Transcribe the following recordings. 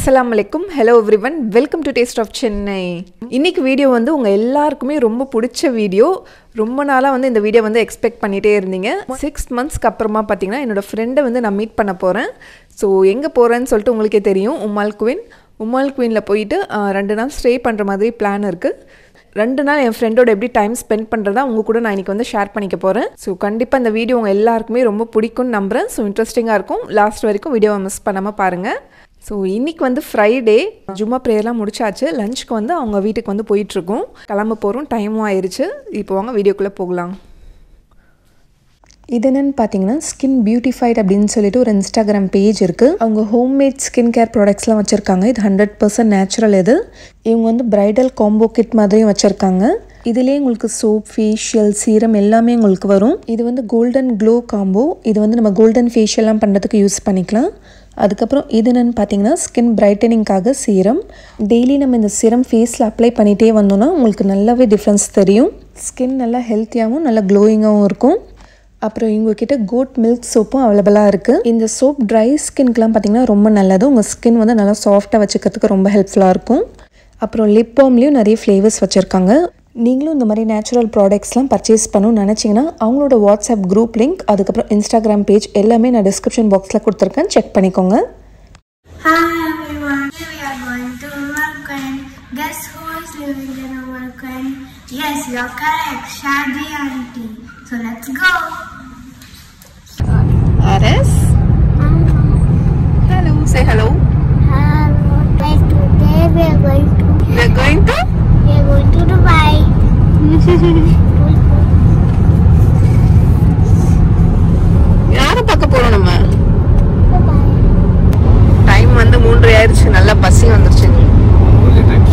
அஸ்ஸலாமு அலைக்கும் hello everyone welcome to taste of Chennai இன்னைக்கு வீடியோ வந்து உங்கள் எல்லாருக்குமே ரொம்ப பிடிச்ச வீடியோ ரொம்ப நாளாக வந்து இந்த வீடியோ வந்து எக்ஸ்பெக்ட் பண்ணிகிட்டே இருந்தீங்க சிக்ஸ் மந்த்ஸ்க்கு அப்புறமா பார்த்தீங்கன்னா என்னோட ஃப்ரெண்டை வந்து நான் மீட் பண்ண போகிறேன் ஸோ எங்கே போகிறேன்னு சொல்லிட்டு உங்களுக்கே தெரியும் உமால் குவின் உமால் குவினில் போயிட்டு ஆஹ், ரெண்டு நாள் ஸ்டே பண்ணுற மாதிரி பிளான் இருக்குது ரெண்டு நாள் என் ஃப்ரெண்டோட எப்படி டைம் ஸ்பெண்ட் பண்ணுறதா உங்க கூட நான் இன்னைக்கு வந்து ஷேர் பண்ணிக்க போகிறேன் ஸோ கண்டிப்பாக இந்த வீடியோ உங்கள் எல்லாருக்குமே ரொம்ப பிடிக்கும்னு நம்புகிறேன் ஸோ இன்ட்ரெஸ்டிங்காக இருக்கும் லாஸ்ட் வரைக்கும் வீடியோவை மிஸ் பண்ணாமல் பாருங்கள் ஸோ இன்னைக்கு வந்து ஃப்ரைடே ஜும்மா ப்ரேயர்லாம் முடிச்சாச்சு லஞ்சுக்கு வந்து அவங்க வீட்டுக்கு வந்து போயிட்டுருக்கோம் கிளம்ப போகிறோம் டைமும் ஆயிடுச்சு இப்போ வாங்க வீடியோக்குள்ளே போகலாம் இது என்னன்னு பார்த்தீங்கன்னா ஸ்கின் பியூட்டிஃபைட் அப்படின்னு சொல்லிட்டு ஒரு இன்ஸ்டாகிராம் பேஜ் இருக்குது அவங்க ஹோம்மேட் ஸ்கின் கேர் ப்ராடக்ட்ஸ்லாம் வச்சுருக்காங்க இது ஹண்ட்ரட் பர்சன்ட் நேச்சுரல் இது இவங்க வந்து பிரைடல் காம்போ கிட் மாதிரியும் வச்சுருக்காங்க இதுலேயே உங்களுக்கு சோப் ஃபேஷியல் சீரம் எல்லாமே உங்களுக்கு வரும் இது வந்து கோல்டன் க்ளோ காம்போ இது வந்து நம்ம கோல்டன் ஃபேஷியல்லாம் பண்ணுறதுக்கு யூஸ் பண்ணிக்கலாம் அதுக்கப்புறம் இது என்னன்னு பார்த்தீங்கன்னா ஸ்கின் பிரைட்டனிங்காக சீரம் டெய்லி நம்ம இந்த சீரம் ஃபேஸில் அப்ளை பண்ணிகிட்டே வந்தோம்னா உங்களுக்கு நல்லாவே டிஃப்ரென்ஸ் தெரியும் ஸ்கின் நல்லா ஹெல்த்தியாகவும் நல்லா க்ளோயிங்காகவும் இருக்கும் அப்புறம் இவங்கக்கிட்ட கோட் மில்க் சோப்பும் அவைலபிளாக இருக்குது இந்த சோப் ட்ரை ஸ்கின்க்கெலாம் பார்த்தீங்கன்னா ரொம்ப நல்லது உங்கள் ஸ்கின் வந்து நல்லா சாஃப்டாக வச்சுக்கிறதுக்கு ரொம்ப ஹெல்ப்ஃபுல்லாக இருக்கும் அப்புறம் லிப் பாம்லேயும் நிறைய ஃப்ளேவர்ஸ் வச்சுருக்காங்க நீங்களும் இந்த மாதிரி நேச்சுரல் ப்ராடக்ட்ஸ்லாம் பர்ச்சேஸ் பண்ணணும்னு நினச்சிங்கன்னா அவங்களோட வாட்ஸ்அப் குரூப் லிங்க் அதுக்கப்புறம் இன்ஸ்டாகிராம் பேஜ் எல்லாமே நான் டிஸ்கிரிப்ஷன் பாக்ஸில் கொடுத்துருக்கேன் செக் பண்ணிக்கோங்க Hi everyone, here we are going to Moroccan. Guess who is living in a Moroccan? Yes, you're correct, Shadi auntie. So let's go. Ares hello say hello Hello, guys. Today we are going to we are going to we are going to Dubai. யாரை பார்க்க போகிறோம் நம்ம Dubai. Time வந்து மூன்று ஆயிடுச்சு நல்லா பசி வந்துருச்சு Only times.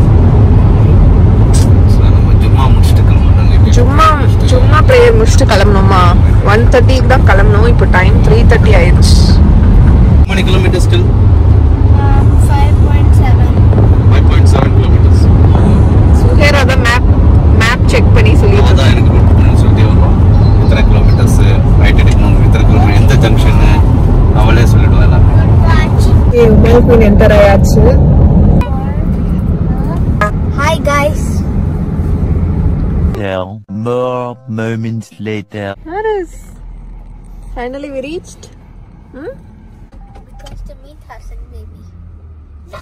So, நம்ம ஜும்மா முடிச்சுட்டு கிளம்புறாங்க. இப்ப சும்மா சும்மா ப்ரேயர் முடிச்சுட்டு கிளம்பணுமா ஒன் தேர்ட்டிக்கு தான் கிளம்பணும் இப்போ டைம் த்ரீ தேர்ட்டி ஆயிடுச்சு How many kilometers still? Um, 5.7. 5.7 kilometers. Suhair அதான் மேப் மேப் செக் பண்ணி சொல்லிட்டு அவதான் எனக்கு note பண்ணி சொல்லிட்டே வருவான். எத்தனை kilometers, right எடுக்கணும், எத்தனை kilometer, எந்த junction, அவளே சொல்லிடுவா எல்லாமே. உமல்குயின் என்டர் ஆயாச்சு Hi guys. There more moments later. Haris finally we reached Because to meet Hassan baby. No.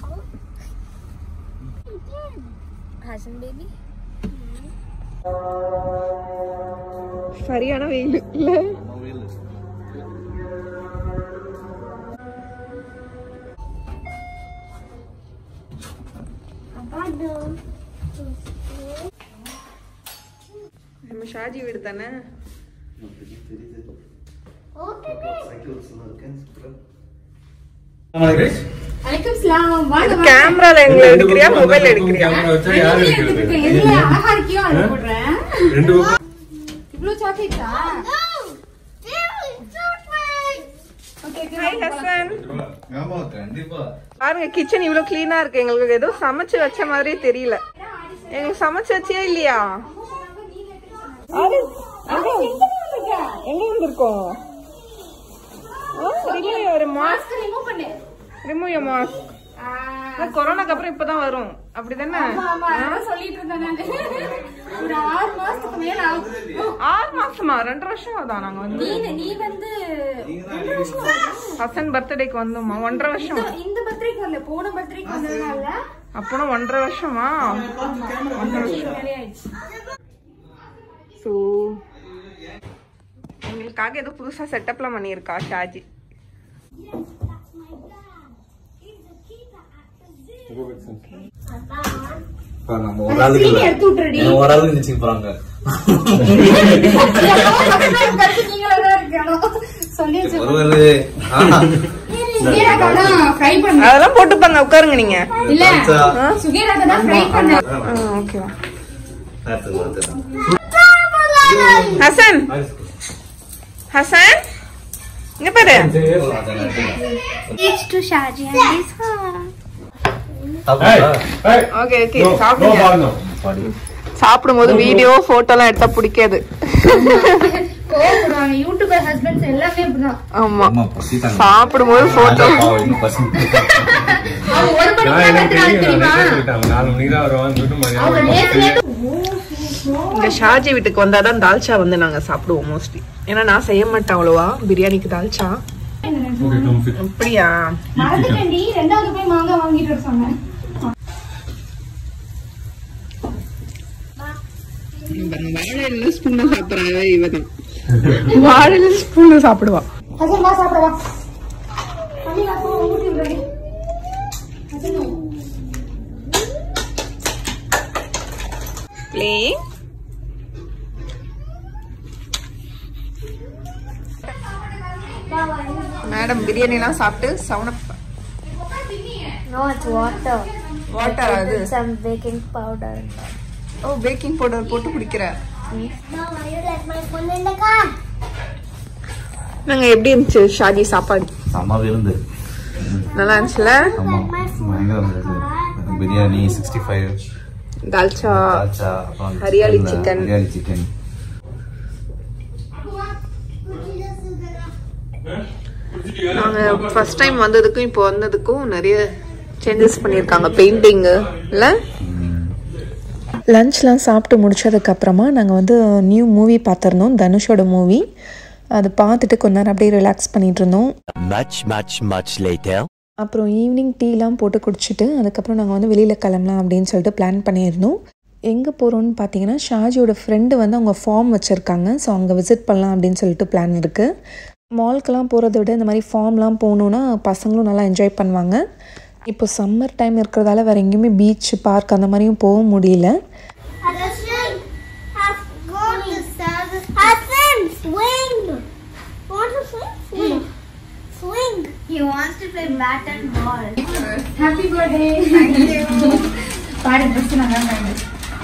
Hassan baby? சரியான வெயில் இல்ல நம்ம ஷாஜி வீடு தானே கேமரால எங்களை எடுக்கிறியா மொபைல் எடுக்கிறியா ஹாய் ஹசன் பாருங்க கிச்சன் இவ்வளவு கிளீனா இருக்கு எங்களுக்கு ஏதோ சமைச்சு வச்ச மாதிரியே தெரியல எங்களுக்கு சமைச்சு வச்சியா இல்லையா ஆரிஸ், எங்க? எங்க வந்திருக்கோம் ரிமூவ் ஒரு மாஸ்க் ரிமூவ் யோர் மாஸ்க் கொரோனாக்கு அப்புறம் இப்பதான் வரும் அப்படிதானே ஆறு மாசமா ரெண்டு வருஷம் அதான் நாங்க வந்து நீ வந்து ஹசன் பர்த்டேக்கு வந்தோமா ஒன்றரை வருஷம் இந்த பர்த்டேக்கு வரல போன பர்த்டேக்கு வந்ததுனால அப்பனா ஒன்றரை வருஷமா ஒன்றரை வருஷம் நிறைய ஆயிடுச்சு ஸோ எங்களுக்காக ஏதோ புதுசா செட்டப்லாம் பண்ணியிருக்கா ஷாஜி இப்ப நம்ம ஒரு ஆளுக்கு இல்ல. என்ன ஒரு ஆளுக்கு நிச்சயம் போறாங்க சொல்லி ஒருவேளை ஆஹா. ஃப்ரை பண்ண அதெல்லாம் போட்டுப்பாங்க உட்காருங்க நீங்க இல்ல அச்சா. சுகேராக தான் ஃப்ரை பண்ண ஓகேவா நேரத்துக்கு வந்துடுறேன். ஹசன் ஹசன் இங்க பாரு It's to Shaji and his home. சாப்பிடுறா? ஓகே ஓகே சாப்பிடுங்க சாப்பிடும்போது வீடியோ போட்டோலாம் எடுத்தா பிடிக்காது கோவப்படுவாங்க யூடியூபர் ஹஸ்பண்ட்ஸ் எல்லாமே இப்படிதான் ஆமா அம்மா பசித்தாங்க. சாப்பிடும்போது போட்டோ பாவம், இன்னும் பசி. மணிக்கு தான் கத்துறாங்க தெரியுமா நாலு மணிக்கு தான் வருவான்னு சொல்லிட்டு மதியானம் இங்க ஷாஜி வீட்டுக்கு வந்தாதான் தால்ச்சா வந்து நாங்க சாப்பிடுவோம் மோஸ்ட்லி ஏன்னா நான் செய்ய மாட்டேன் அவ்வளவா பிரியாணிக்கு தால்ச்சா ஓகே கம் ஃபிட் அப்படியா மறந்துட்டேன்டி ரெண்டாவது போய் மாங்காய் வாங்கிட்டு வர சொன்னேன் வாழையில ஸ்பூன்ல சாப்பிடுறாங்க இவதான் வாழையில ஸ்பூன்ல சாப்பிடுவா ஹசன் வா சாப்பிட வா அண்ணி அப்போ ஊட்டி விடுறேன் ப்ளே மேடம் பிரியாணி எல்லாம் சாப்பிட்டு சவுனப் No, it's water. வாட்டர் அது With some baking powder. and all. ஓ பேக்கிங் பவுடர் போட்டு குடிக்கிற Mom, are you like my phone in the car? நாங்க எப்படி இருந்துச்சு ஷாஜி சாப்பாடு செம்ம விருந்து நல்லா இருந்துச்சுல ஆமா பயங்கர இருந்தது பிரியாணி சிக்ஸ்டி ஃபைவ் தால்ச்சா தால்ச்சா அப்புறம் hariyali chicken, chicken. Hariyali chicken நாங்க ஃபர்ஸ்ட் டைம் வந்ததுக்கும் இப்போ வந்ததுக்கும் நிறைய சேஞ்சஸ் பண்ணியிருக்காங்க பெயிண்டிங்கு இல்ல லஞ்ச்லாம் சாப்பிட்டு முடிச்சதுக்கப்புறமா நாங்கள் வந்து நியூ மூவி பார்த்துருந்தோம் தனுஷோட மூவி அது பார்த்துட்டு கொஞ்ச நேரம் அப்படியே ரிலாக்ஸ் பண்ணிட்டு இருந்தோம் Much, much, much later. அப்புறம் ஈவினிங் டீலாம் போட்டு குடிச்சிட்டு அதுக்கப்புறம் நாங்கள் வந்து வெளியில் கிளம்பலாம் அப்படின்னு சொல்லிட்டு பிளான் பண்ணியிருந்தோம் எங்கே போகிறோம்னு பார்த்தீங்கன்னா ஷாஜியோட ஃப்ரெண்டு வந்து அவங்க ஃபார்ம் வச்சுருக்காங்க ஸோ அங்கே விசிட் பண்ணலாம் அப்படின்னு சொல்லிட்டு பிளான் இருக்குது மால்க்கெலாம் போகிறத விட இந்த மாதிரி ஃபார்ம்லாம் போகணுன்னா பசங்களும் நல்லா என்ஜாய் பண்ணுவாங்க இப்போ சம்மர் டைம் இருக்கிறதால வேறு எங்கேயுமே பீச் பார்க் அந்த மாதிரியும் போக முடியல Hassan, have go to service. Hassan, swing. Want to swing? Swing. Swing. He wants to play bat and ball. Happy birthday பாரு ட்ரெஸ் நல்லா இருக்காங்க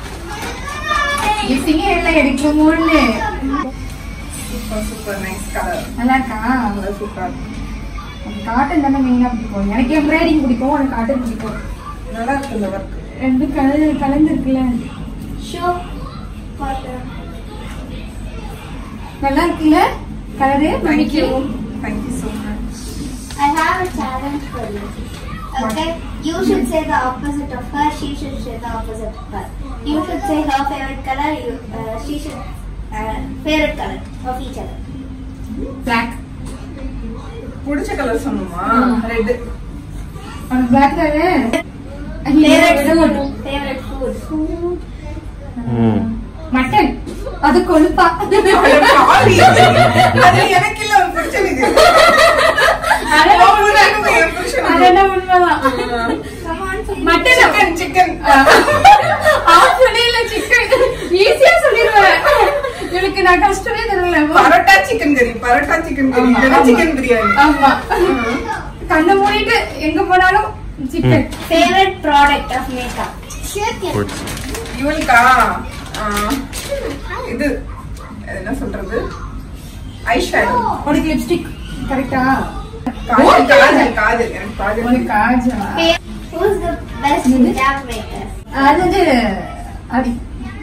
சிங்க எல்லாம் எடுக்கணுமோன்னு சூப்பர் நைஸ் கலர் நல்லா இருக்கா சூப்பர் உனக்கு காட்டன் தானே மெயினாக பிடிக்கும் எனக்கு எம்ப்ராய்டிங் பிடிக்கும் உனக்கு காட்டன் பிடிக்கும் நல்லா இருக்கு இந்த ஒர்க் ரெண்டு கலந்து கலந்து இருக்குல்ல Show. Water. நல்லா இருக்குல்ல colour thank you thank you so much I have a challenge for you. Okay? You should say the opposite of her. She should say the opposite of her. You should say her favorite color. You, uh, she should uh, favorite color of each other. Black பிடிச்ச colour சொன்னோமா red உனக்கு black தானே Favorite food. Favorite food. Mutton அது கொழுப்பா அது எனக்கு இல்ல உனக்கு பிடிச்சது அதெல்லாம் உண்மை. அதெல்லாம் உண்மைதான் மட்டன் சிக்கன் சிக்கன் ஆஃப் சொல்லிடல சிக்கன் ஈஸியா சொல்லிடுவேன் எனக்கு நான் கஷ்டமே தெரியல பரோட்டா சிக்கன் கறி பரோட்டா சிக்கன் கறி இல்லைன்னா சிக்கன் பிரியாணி ஆமா கண்ணை மூடிட்டு எங்க போனாலும் chicken Favorite product of makeup. Chicken. இவளுக்கா ஆ, இது அது என்ன சொல்றது ஐஷேடோ உனக்கு லிப்ஸ்டிக் கரெக்டா காஜல் காஜல் காஜல் எனக்கு காஜல் உனக்கு Khaja Who's the best makeup maker? அது வந்து அடி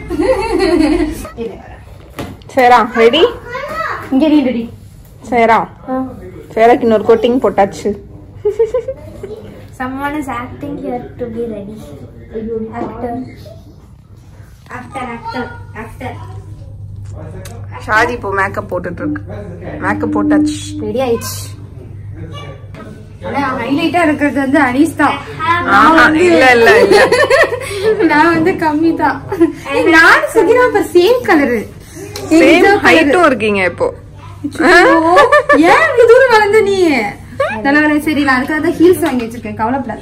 சேரா ரெடி இங்க நீ ரெடி சேரா சேராக்கு இன்னொரு கோட்டிங் போட்டாச்சு Someone is acting here to be ready. Actor. Actor, actor, actor. Shaadi இப்போ மேக்கப் போட்டுட்டு இருக்கு மேக்கப் போட்டாச்சு ரெடி ஆயிடுச்சு ஆனா ஹைலைட்டா இருக்கிறது வந்து அனீஸ் தான் ஆஹா, இல்ல இல்ல இல்ல நான் வந்து கம்மி தான் நான் சுகிரா இப்ப சேம் கலரு சேம் ஹைட்டும் இருக்கீங்க இப்போ ஏன் இவ்வளவு தூரம் வளர்ந்த நீ நல்ல வேலை சரி நான் அதுக்காக தான் ஹீல்ஸ் வாங்கி வச்சிருக்கேன் கவலைப்படாத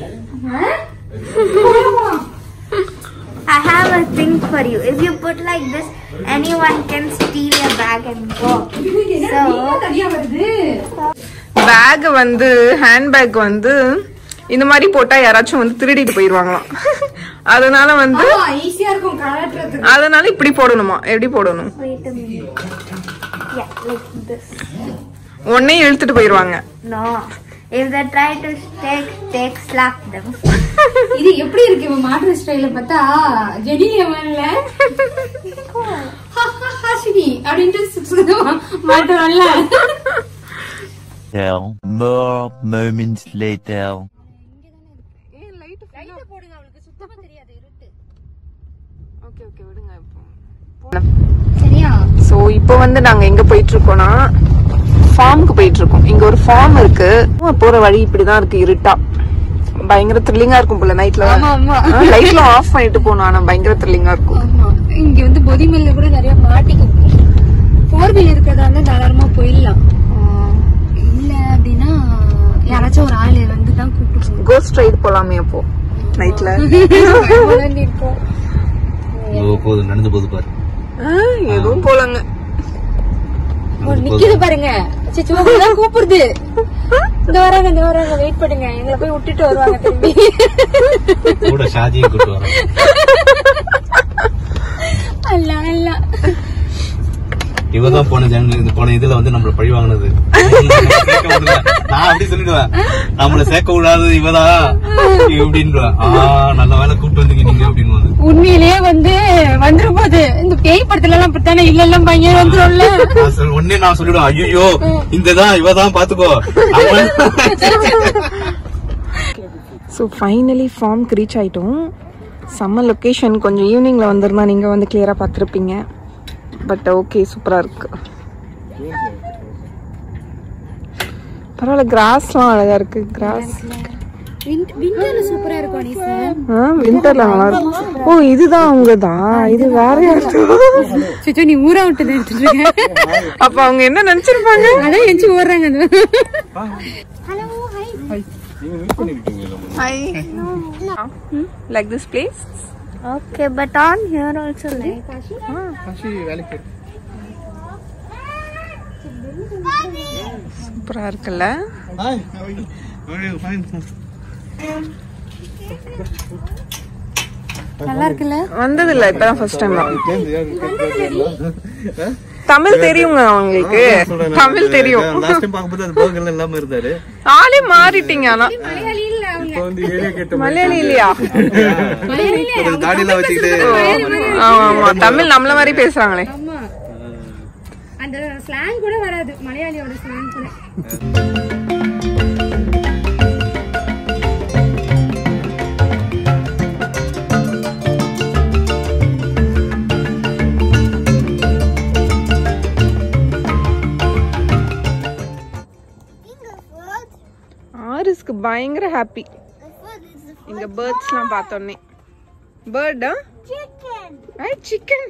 I have a thing for you. If you put like this, anyone can steal your bag and go. So, தனியா வருது பேக் வந்து ஹேண்ட் பேக் வந்து இந்த மாதிரி போட்டா யாராச்சும் வந்து திருடிட்டு போயிருவாங்களாம் அதனால வந்து ஈஸியா இருக்கும் கலட்டுறதுக்கு அதனால இப்படி போடணுமா எப்படி போடணும் wait a minute. Yeah, like this. உன்னையும் இழுத்துட்டு போயிருவாங்க No. If they try to take, take, slap them. இது எப்படி இருக்கு இவன் மாட்டுற ஸ்டைல பார்த்தா ஜெனிலியமன்ல ஹாஷினி அப்படின்ட்டு மாட்டுவான்ல More moments later. சரியா ஸோ இப்போ வந்து நாங்க எங்க போயிட்டு இருக்கோம்னா ஃபார்முக்கு போயிட்டு இருக்கோம் இங்க ஒரு ஃபார்ம் இருக்கு போற வழி இப்படிதான் இருக்கு இருட்டா பயங்கர த்ரில்லிங்கா இருக்கும் போல நைட்ல ஆமா ஆமா லைட்ல ஆஃப் பண்ணிட்டு போனோம் ஆனா பயங்கர த்ரில்லிங்கா இருக்கும் ஆமா இங்க வந்து பொதிமல்ல கூட நிறைய மாட்டிக்கும் ஃபோர் வீல் இருக்கிறதா இருந்தா தாராளமா போயிடலாம் இல்ல அப்படின்னா யாராச்சும் ஒரு ஆள் வந்து தான் கூப்பிட்டு கோஸ்ட் ரைடு போலாமே அப்போ நைட்ல போகணும் இருக்கோம் ஓ போதும் நடந்து போது பாரு எதுவும் போலங்க ஒரு நிக்குது பாருங்க சிச்சு தான் கூப்பிடுது இந்த வராங்க இந்த வராங்க வெயிட் பண்ணுங்க எங்களை போய் விட்டுட்டு வருவாங்க திரும்பி கூட ஷாஜியும் கூட்டு வரோம் அல்ல அல்ல இவதான் போன ஜென்ம இந்த போன இதுல வந்து நம்மள பழி வாங்கினது சேர்க்க விடல. நான் அப்படி சொல்லிடுவேன் நம்மள சேர்க்க விடாதது இவதான் இப்படின்றான் ஆ நல்ல வேலை கூப்பிட்டு வந்தீங்க நீங்க அப்படின்னு உண்மையிலேயே வந்து வந்துரும் போது இந்த பேய் படத்துல எல்லாம் அப்படித்தானே இல்ல எல்லாம் பையன் வந்துரும்ல நான் சொல்- உடனே நான் சொல்லிடுவேன் ஐயோ இந்ததான் இவதான் பாத்துக்கோ அவன் ஸோ ஃபைனலி ஃபார்ம்க்கு ரீச் ஆயிட்டோம் செம்ம லொக்கேஷன் கொஞ்சம் ஈவினிங்ல வந்திருந்தா நீங்க வந்து கிளியரா பார்த்துருப்பீங்க பட் ஓகே சூப்பரா இருக்கு பரவாயில்ல கிராஸ்லாம் அழகா இருக்கு கிராஸ் விண்டர்ல சூப்பரா இருக்கும் அனிசா விண்டர்ல நல்லா இருக்கும் ஓ இதுதான் உங்கதா இது வேற யாரும் சிச்சோ நீ ஊரா விட்டு தான் எடுத்துட்டு இருக்க அப்ப அவங்க என்ன நினைச்சிருப்பாங்க அதான் எஞ்சி ஓடுறாங்க அது hi like this place Okay, but on here also like. சூப்பரா இருக்குல்ல நல்லா இருக்குல்ல வந்தது இல்ல இப்பதான் ஃபர்ஸ்ட் டைம் தமிழ் தெரியுங்க அவங்களுக்கு தமிழ் தெரியும் லாஸ்ட் டைம் பார்க்கும்போது அது போகல இல்லாம இருந்தாரு ஆளே மாறிட்டீங்க ஆனா இப்போ வந்து ஏரியா கேட்ட மலையாளி இல்லையா ஒரு தாடியெல்லாம் வச்சுக்கிட்டு ஆமா ஆமா தமிழ் நம்மள மாதிரி பேசுறாங்களே ஆமா அந்த ஸ்லாங் கூட வராது மலையாளியோட ஸ்லாங் கூட ஆரிஸ்க்கு பயங்கர ஹாப்பி இங்க பேர்ட்ஸ்லாம் பார்த்தோன்னே பேர்டா Chicken. ஐ chicken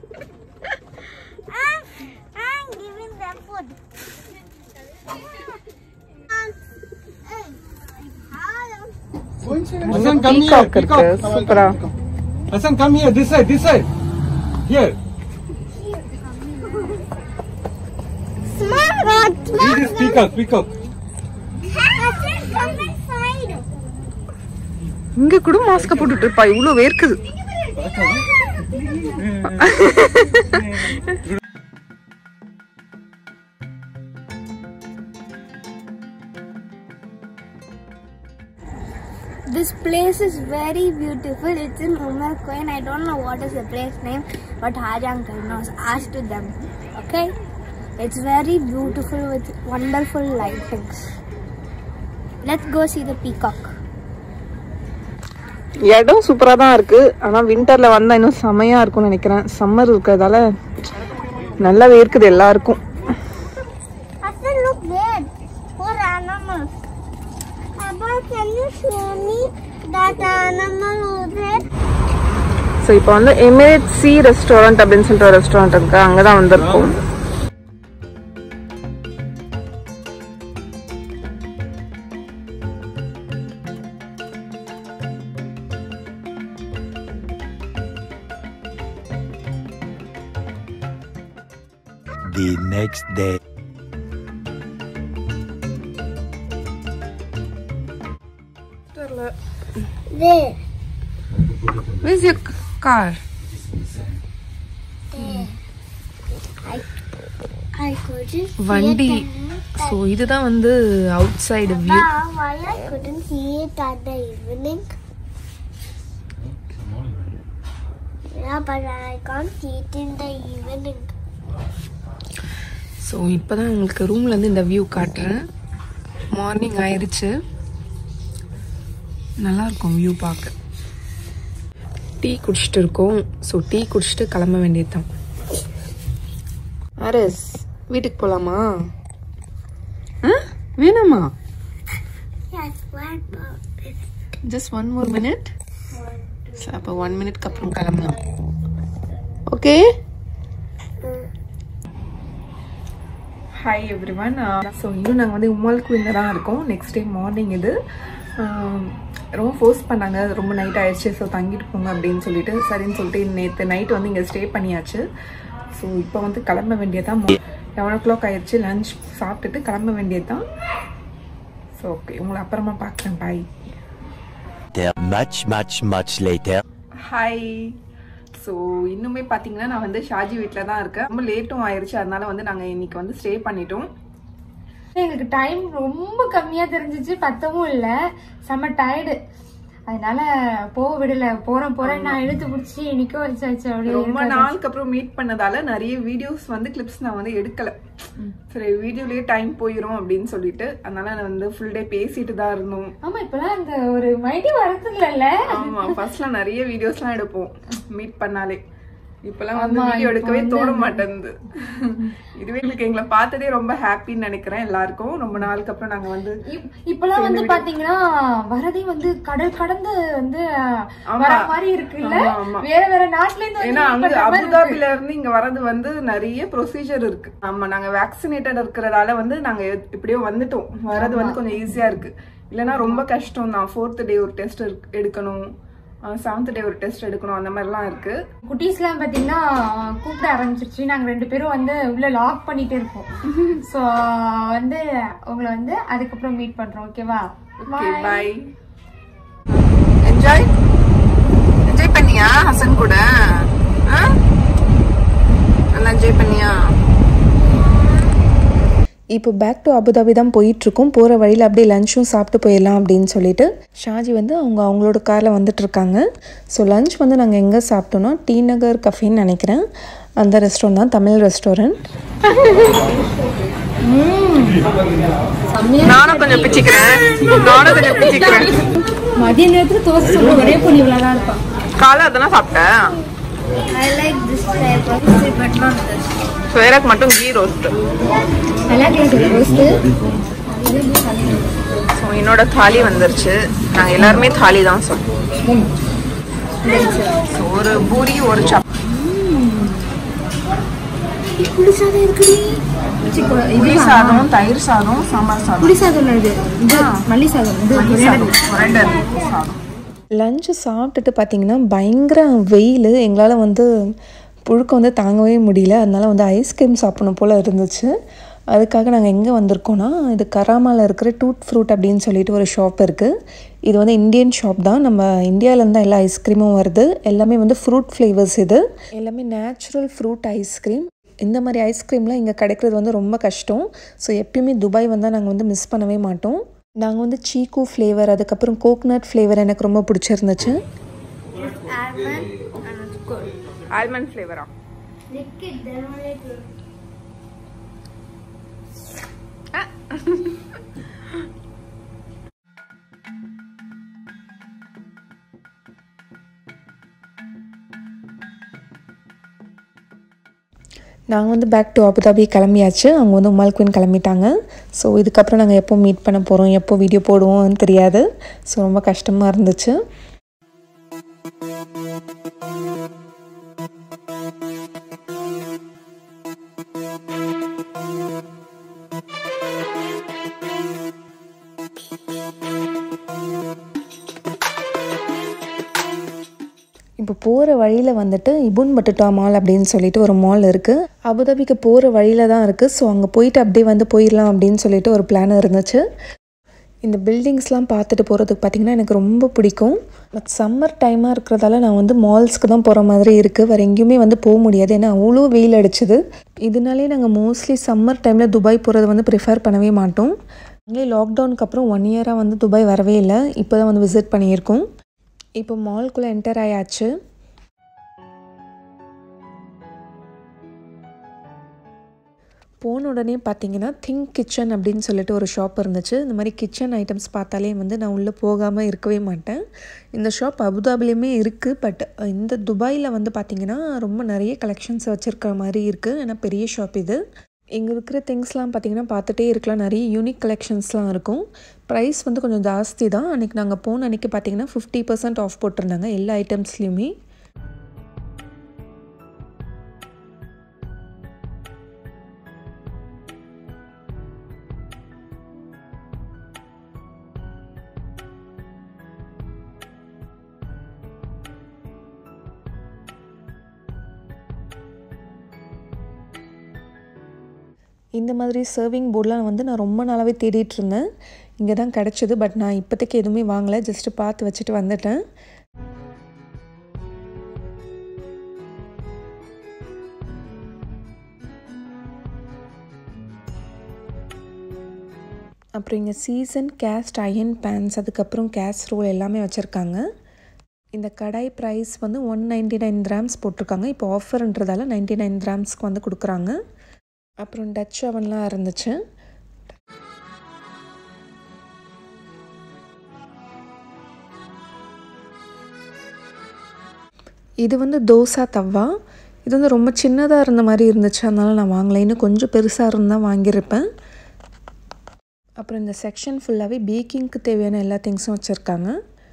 I'm, I'm giving them food. Hassan, come here. Peacock இருக்கு Peacock. சூப்பரா Hassan, come here. This side. This side. Here. Small rod. This is peacock. Peacock. Hassan, come inside. இங்க கூட மாஸ்க போட்டுட்டு இருப்பா இவ்வளவு வேர்க்குது This place is very beautiful. It's in Umar Coin. I don't know what is the place name, but Haj uncle knows. Ask to them. Okay? It's very beautiful with wonderful lightings. Let's go see the peacock. இடம் சூப்பரா தான் இருக்கு ஆனா வின்டர்ல வந்தா இன்னும் செமையா இருக்கும்னு நினைக்கிறேன் சம்மர் இருக்கிறதால நல்லா வேர்க்குது எல்லாருக்கும் Hassan, look there. Four animals. Abba, can you show me that animal over there? So இப்போ வந்து எமிரேட் சி ரெஸ்டாரண்ட் அப்படின்னு சொல்லிட்டு ஒரு ரெஸ்டாரண்ட் இருக்கு அங்கதான் வந்திருக்கோம் The next day. There. Where's your car? I couldn't see வண்டி it. ஸோ இதுதான் வந்து outside view Now, why I couldn't see it at the evening? Yeah, but I can't see it in the evening. So இப்போ தான் உங்களுக்கு ரூம்லேருந்து இந்த view காட்டுறேன் morning ஆயிடுச்சு நல்லா இருக்கும் வியூ பார்க்க டீ குடிச்சிட்டு இருக்கோம் ஸோ டீ குடிச்சிட்டு கிளம்ப வேண்டியது தான் அரஸ் வீட்டுக்கு போகலாமா ஆ வேணாமா Yes, one more. Just one more minute அப்போ ஒன் மினிட்க்கு அப்புறம் கிளம்பலாம் okay hi everyone so இன்னும் நாங்கள் வந்து உமால் குயினில் தான் இருக்கோம் நெக்ஸ்ட் டே மார்னிங் இது ஆம், ரொம்ப ஃபோர்ஸ் பண்ணாங்க ரொம்ப நைட் ஆயிடுச்சு ஸோ தங்கிட்டு போங்க அப்படின்னு சொல்லிட்டு சரின்னு சொல்லிட்டு நேற்று நைட் வந்து இங்கே ஸ்டே பண்ணியாச்சு ஸோ இப்போ வந்து கிளம்ப வேண்டியதான் லெவன் ஓ கிளாக் ஆயிடுச்சு லஞ்ச் சாப்பிட்டுட்டு கிளம்ப வேண்டியதுதான் ஸோ ஓகே உங்களை அப்புறமா பார்க்குறேன் bye There much, much, much later. Hi so இன்னுமே பார்த்தீங்கன்னா நான் வந்து ஷாஜி வீட்டில் தான் இருக்கேன் ரொம்ப லேட்டும் ஆயிடுச்சு அதனால வந்து நாங்கள் இன்னைக்கு வந்து ஸ்டே பண்ணிட்டோம் எங்களுக்கு டைம் ரொம்ப கம்மியா தெரிஞ்சிச்சு பத்தவும் இல்ல செம்ம டயர்டு அதனால போக விடல போறேன் போறேன் நான் இழுத்து பிடிச்சி நிக்க வச்சாச்சு அப்படியே ரொம்ப இருக்காது. நாளுக்கு அப்புறம் மீட் பண்ணதால நிறைய வீடியோஸ் வந்து கிளிப்ஸ் நான் வந்து எடுக்கல சரி வீடியோலயே டைம் போயிடும் அப்படின்னு சொல்லிட்டு அதனால நான் வந்து ஃபுல் டே பேசிட்டு தான் இருந்தோம் ஆமா இப்பெல்லாம் அந்த ஒரு மைடி வரது இல்ல ஆமா ஃபர்ஸ்ட்லாம் நிறைய வீடியோஸ்லாம் எடுப்போம் மீட் பண்ணாலே இப்பெல்லாம் வந்து ஆமா, வீடியோ இப்ப எடுக்கவே வந்து தோண மாட்டேங்குது இதுவே எங்களுக்கு எங்களை பார்த்ததே ரொம்ப ஹாப்பின்னு நினைக்கிறேன் எல்லாருக்கும் ரொம்ப நாளுக்கு அப்புறம் நாங்க வந்து இப்- இப்பெல்லாம் வந்து பாத்தீங்கன்னா வரதே வந்து கடல் கடந்து வந்து ஆமா. வர மாதிரி இருக்குல்ல ஆமா, ஆமா. வேற வேற நாட்டுல இருந்து ஏன்னா வந்து அங்க பண்ற மாதிரி இருக்கு. அபுதாபில இருந்து இங்க வர்றது வந்து நிறைய ப்ரொசீஜர் இருக்கு ஆமா நாங்க வேக்சினேட்டட் இருக்கிறதால வந்து நாங்க எப்படியோ வந்துட்டோம் வர்றது வந்து கொஞ்சம் ஈஸியா இருக்கு இல்லைன்னா ரொம்ப கஷ்டம் தான் ஃபோர்த் டே ஒரு டெஸ்ட் எடுக்கணும் செவன்த் டே ஒரு டெஸ்ட் எடுக்கணும் அந்த மாதிரிலாம் இருக்கு குட்டீஸ்லாம் பாத்தீங்கன்னா கூப்பிட ஆரம்பிச்சிருச்சு நாங்க ரெண்டு பேரும் வந்து உள்ள லாக் பண்ணிட்டே இருக்கோம் சோ வந்து உங்களை வந்து அதுக்கப்புறம் மீட் பண்றோம் ஓகேவா ஓகே பை என்ஜாய் என்ஜாய் பண்ணியா ஹசன் கூட நல்லா என்ஜாய் பண்ணியா இப்போ பேக் டு அபுதாபி தான் போயிட்டுருக்கோம் போகிற வழியில் அப்படியே லஞ்சும் சாப்பிட்டு போயிடலாம் அப்படின்னு சொல்லிட்டு ஷாஜி வந்து அவங்க அவங்களோட காரில் வந்துட்டு இருக்காங்க ஸோ லஞ்ச் வந்து நாங்கள் எங்கே சாப்பிட்டோம்னா டி நகர் கஃபேன்னு நினைக்கிறேன் அந்த ரெஸ்டாரண்ட் தான் தமிழ் ரெஸ்டாரண்ட் நானும் கொஞ்சம் பிச்சிக்கிறேன் நானும் கொஞ்சம் பிச்சிக்கிறேன் மதிய நேரத்துல தோசை சொல்ல ஒரே பொண்ணு இவ்வளவுதான் இருப்பான் காலை அதெல்லாம் சாப்பிட்டேன் I like this type of food, but not this. சுயராக்கு மட்டும் கீ ரோஸ்ட் நல்லா கேட்குது ரோஸ்ட்டு ஸோ என்னோட தாலி வந்துருச்சு நாங்கள் எல்லாருமே தாலி தான் சொல்லுவோம் So, ஒரு பூரி ஒரு சப் புளி சாதம் இருக்குடி புளி சாதம் தயிர் சாதம் சாம்பார் சாதம் புளி சாதம் இது இது மல்லி சாதம் இது சாதம் லஞ்சு சாப்பிட்டுட்டு பார்த்தீங்கன்னா பயங்கர வெயில் எங்களால் வந்து புழுக்க வந்து தாங்கவே முடியல அதனால வந்து ஐஸ்கிரீம் சாப்பிடணும் போல் இருந்துச்சு அதுக்காக நாங்கள் எங்கே வந்திருக்கோம்னா இது கராமாவில் இருக்கிற டூட் ஃப்ரூட் அப்படின்னு சொல்லிட்டு ஒரு ஷாப் இருக்குது இது வந்து இந்தியன் ஷாப் தான் நம்ம இந்தியாவிலேருந்து தான் எல்லா ஐஸ்கிரீமும் வருது எல்லாமே வந்து ஃப்ரூட் ஃப்ளேவர்ஸ் இது எல்லாமே நேச்சுரல் ஃப்ரூட் ஐஸ்கிரீம் இந்த மாதிரி ஐஸ்கிரீம்லாம் இங்கே கிடைக்கிறது வந்து ரொம்ப கஷ்டம் ஸோ எப்பயுமே துபாய் வந்தால் நாங்கள் வந்து மிஸ் பண்ணவே மாட்டோம் நாங்கள் வந்து சீக்கு ஃப்ளேவர் அதுக்கப்புறம் கோக்னட் ஃப்ளேவர் எனக்கு ரொம்ப பிடிச்சிருந்துச்சு Almond and it's good. Almond ஃப்ளேவரா Liquid, then only good. நாங்கள் வந்து பேக் டு அபுதாபி கிளம்பியாச்சு அவங்க வந்து உமால் குயின் கிளம்பிட்டாங்க ஸோ இதுக்கப்புறம் நாங்கள் எப்போ மீட் பண்ண போகிறோம் எப்போ வீடியோ போடுவோம்னு தெரியாது ஸோ ரொம்ப கஷ்டமாக இருந்துச்சு இப்போ போகிற வழியில் வந்துட்டு இபுன் பட்டுட்டா மால் அப்படின்னு சொல்லிட்டு ஒரு மால் இருக்குது அபுதாபிக்கு போகிற வழியில் தான் இருக்குது ஸோ அங்கே போயிட்டு அப்படியே வந்து போயிடலாம் அப்படின்னு சொல்லிட்டு ஒரு பிளான் இருந்துச்சு இந்த பில்டிங்ஸ்லாம் பார்த்துட்டு போகிறதுக்கு பார்த்திங்கன்னா எனக்கு ரொம்ப பிடிக்கும் பட் சம்மர் டைமாக இருக்கிறதால நான் வந்து மால்ஸ்க்கு தான் போகிற மாதிரி இருக்குது வேறு எங்கேயுமே வந்து போக முடியாது ஏன்னா அவ்வளோ வெயில் அடிச்சுது இதனாலே நாங்கள் மோஸ்ட்லி சம்மர் டைமில் துபாய் போகிறத வந்து ப்ரிஃபர் பண்ணவே மாட்டோம் அங்கே லாக்டவுனுக்கு அப்புறம் ஒன் இயராக வந்து துபாய் வரவே இல்லை இப்போ தான் வந்து விசிட் பண்ணியிருக்கோம் இப்போ மால்குள்ளே என்டர் ஆயாச்சு போன உடனே பார்த்தீங்கன்னா திங்க் கிச்சன் அப்படின்னு சொல்லிட்டு ஒரு ஷாப் இருந்துச்சு இந்த மாதிரி கிச்சன் ஐட்டம்ஸ் பார்த்தாலே வந்து நான் உள்ளே போகாமல் இருக்கவே மாட்டேன் இந்த ஷாப் அபுதாபிலையுமே இருக்குது பட் இந்த துபாயில் வந்து பார்த்திங்கன்னா ரொம்ப நிறைய கலெக்ஷன்ஸ் வச்சுருக்கிற மாதிரி இருக்குது ஏன்னா பெரிய ஷாப் இது இங்கே இருக்கிற திங்ஸ்லாம் பார்த்திங்கன்னா பார்த்துட்டே இருக்கலாம் நிறைய யூனிக் கலெக்ஷன்ஸ்லாம் இருக்கும் ப்ரைஸ் வந்து கொஞ்சம் ஜாஸ்தி தான் அன்றைக்கி நாங்கள் போன அன்றைக்கி பார்த்திங்கன்னா ஃபிஃப்டி பர்சன்ட் ஆஃப் போட்டிருந்தாங்க எல்லா ஐட்டம்ஸ்லேயுமே இந்த மாதிரி சர்விங் போர்டெலாம் வந்து நான் ரொம்ப நாளாகவே தேடிட்டு இருந்தேன் இங்கே தான் கிடச்சிது பட் நான் இப்போதைக்கு எதுவுமே வாங்கலை ஜஸ்ட்டு பார்த்து வச்சுட்டு வந்துட்டேன் அப்புறம் இங்கே சீசன் கேஸ்ட் அயன் பேன்ஸ் அதுக்கப்புறம் கேஸ்ரோல் எல்லாமே வச்சுருக்காங்க இந்த கடாய் ப்ரைஸ் வந்து ஒன் நைன்டி நைன் கிராம்ஸ் போட்டிருக்காங்க இப்போ ஆஃபர்ன்றதால நைன்டி நைன் கிராம்ஸ்க்கு வந்து கொடுக்குறாங்க அப்புறம் டச் அவன்லாம் இருந்துச்சு இது வந்து தோசா தவா இது வந்து ரொம்ப சின்னதாக இருந்த மாதிரி இருந்துச்சு அதனால நான் வாங்கலை இன்னும் கொஞ்சம் பெருசாக இருந்தால் வாங்கியிருப்பேன் அப்புறம் இந்த செக்ஷன் ஃபுல்லாகவே பேக்கிங்க்கு தேவையான எல்லா திங்ஸும் வச்சுருக்காங்க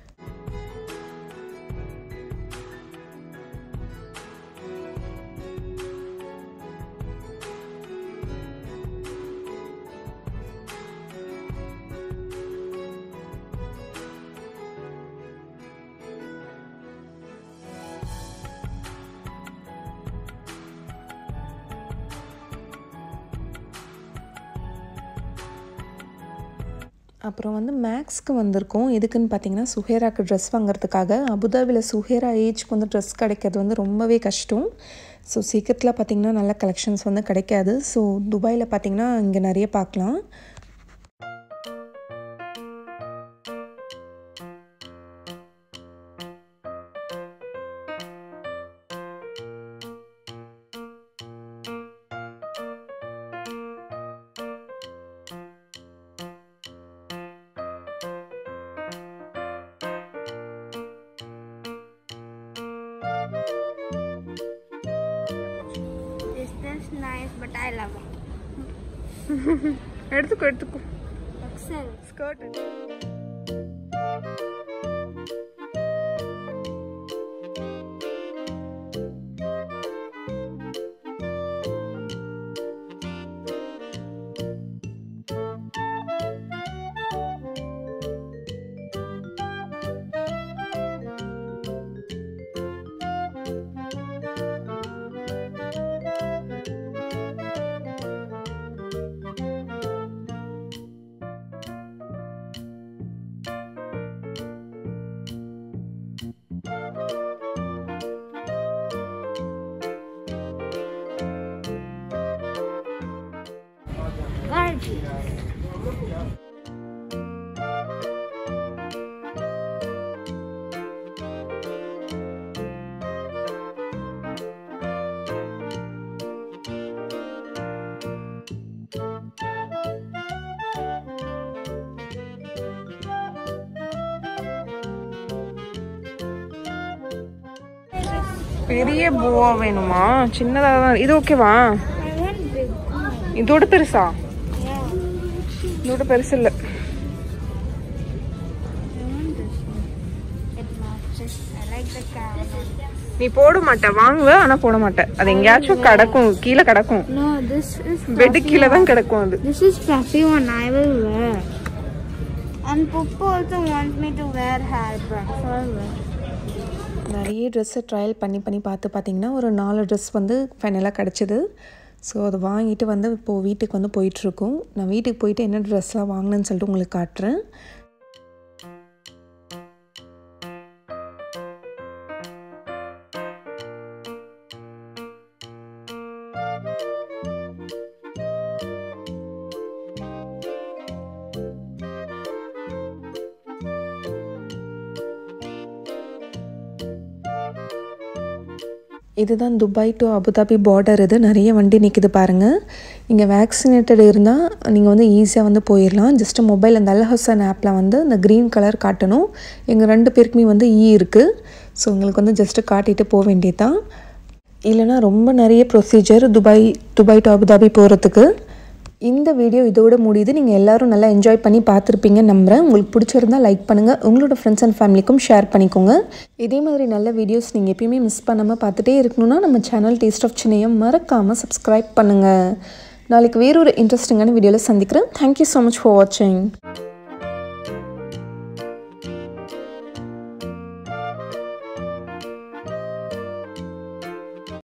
அப்புறம் வந்து மேக்ஸ்க்கு வந்திருக்கோம் எதுக்குன்னு பார்த்தீங்கன்னா சுஹேராக்கு ட்ரெஸ் வாங்குறதுக்காக அபுதாபியில் சுஹேரா ஏஜ்க்கு வந்து ட்ரெஸ் கிடைக்கிறது வந்து ரொம்பவே கஷ்டம் ஸோ சீக்கிரத்தில் பார்த்திங்கன்னா நல்ல கலெக்ஷன்ஸ் வந்து கிடைக்காது ஸோ துபாயில் பார்த்திங்கன்னா இங்கே நிறைய பார்க்கலாம் This is nice, but I love it. எடுத்துக்கோ எடுத்துக்கோ Excel. Skirt Gorgeous. பெரிய பூவா வேணுமா சின்னதாக தான் இது ஓகேவா I want big one. இதோட பெருசா Yeah. இதோட பெருசு இல்லை I want this one. It matches. I like the camera. நீ போட மாட்ட வாங்குவ ஆனா போட மாட்ட அது எங்கேயாச்சும் கிடக்கும் கீழே கிடக்கும் No, this is பெட்டு கீழே தான் கிடக்கும் அது This is fluffy one I will wear. And Puppu also wants me to wear hair brand, so I'll wear. நிறைய ட்ரெஸ்ஸை ட்ரையல் பண்ணி பண்ணி பார்த்து பார்த்தீங்கன்னா ஒரு நாலு ட்ரெஸ் வந்து ஃபைனலாக கிடச்சிது ஸோ அதை வாங்கிட்டு வந்து இப்போது வீட்டுக்கு வந்து போயிட்டுருக்கோம் நான் வீட்டுக்கு போயிட்டு என்ன ட்ரெஸ்லாம் வாங்கினேன்னு சொல்லிட்டு உங்களுக்கு காட்டுறேன் இதுதான் துபாய் டு அபுதாபி பார்டர் இது நிறைய வண்டி நிற்குது பாருங்கள் இங்கே வேக்சினேட்டட் இருந்தால் நீங்கள் வந்து ஈஸியாக வந்து போயிடலாம் ஜஸ்ட்டு மொபைல் அந்த அல்ஹசன் ஆப்பில் வந்து இந்த க்ரீன் கலர் காட்டணும் எங்கள் ரெண்டு பேருக்குமே வந்து இ இருக்குது ஸோ உங்களுக்கு வந்து ஜஸ்ட்டு காட்டிட்டு போக வேண்டியதுதான் இல்லைனா ரொம்ப நிறைய procedure Dubai Dubai to Abu Dhabi போகிறதுக்கு இந்த வீடியோ இதோட முடியுது நீங்கள் எல்லாரும் நல்லா என்ஜாய் பண்ணி பார்த்துருப்பீங்கன்னு நம்புகிறேன் உங்களுக்கு பிடிச்சிருந்தா லைக் பண்ணுங்கள் உங்களோட ஃப்ரெண்ட்ஸ் அண்ட் ஃபேமிலிக்கும் ஷேர் பண்ணிக்கோங்க இதே மாதிரி நல்ல வீடியோஸ் நீங்கள் எப்பயுமே மிஸ் பண்ணாமல் பார்த்துட்டே இருக்கணும்னா நம்ம சேனல் டேஸ்ட் ஆஃப் சின்னையை மறக்காமல் சப்ஸ்கிரைப் பண்ணுங்கள் நாளைக்கு வேறொரு இன்ட்ரெஸ்டிங்கான வீடியோவில் சந்திக்கிறேன் தேங்க்யூ ஸோ மச் ஃபார் வாட்சிங்